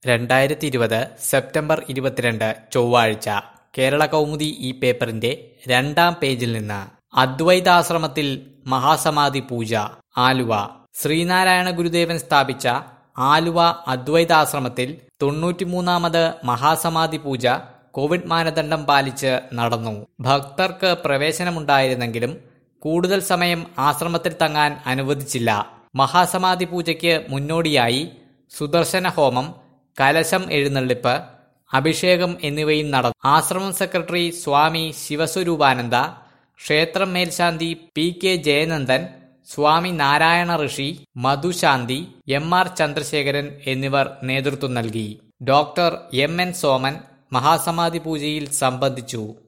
രണ്ടായിരത്തി ഇരുപത് സെപ്റ്റംബർ ഇരുപത്തിരണ്ട് ചൊവ്വാഴ്ച കേരള കൗമുദി ഈ പേപ്പറിന്റെ രണ്ടാം പേജിൽ നിന്ന് അദ്വൈതാശ്രമത്തിൽ മഹാസമാധി പൂജ ആലുവ ശ്രീനാരായണ ഗുരുദേവൻ സ്ഥാപിച്ച ആലുവ അദ്വൈതാശ്രമത്തിൽ തൊണ്ണൂറ്റിമൂന്നാമത് മഹാസമാധി പൂജ കോവിഡ് മാനദണ്ഡം പാലിച്ച് നടന്നു ഭക്തർക്ക് പ്രവേശനമുണ്ടായിരുന്നെങ്കിലും കൂടുതൽ സമയം ആശ്രമത്തിൽ തങ്ങാൻ അനുവദിച്ചില്ല മഹാസമാധി പൂജയ്ക്ക് മുന്നോടിയായി സുദർശന ഹോമം കലശം എഴുന്നള്ളിപ്പ് അഭിഷേകം എന്നിവയും നടന്നു ആശ്രമം സെക്രട്ടറി സ്വാമി ശിവസ്വരൂപാനന്ദ ക്ഷേത്രം മേൽശാന്തി പി കെ ജയനന്ദൻ സ്വാമി നാരായണ ഋഷി മധുശാന്തി എം ആർ ചന്ദ്രശേഖരൻ എന്നിവർ നേതൃത്വം നൽകി ഡോക്ടർ എം എൻ സോമൻ മഹാസമാധി പൂജയിൽ സംബന്ധിച്ചു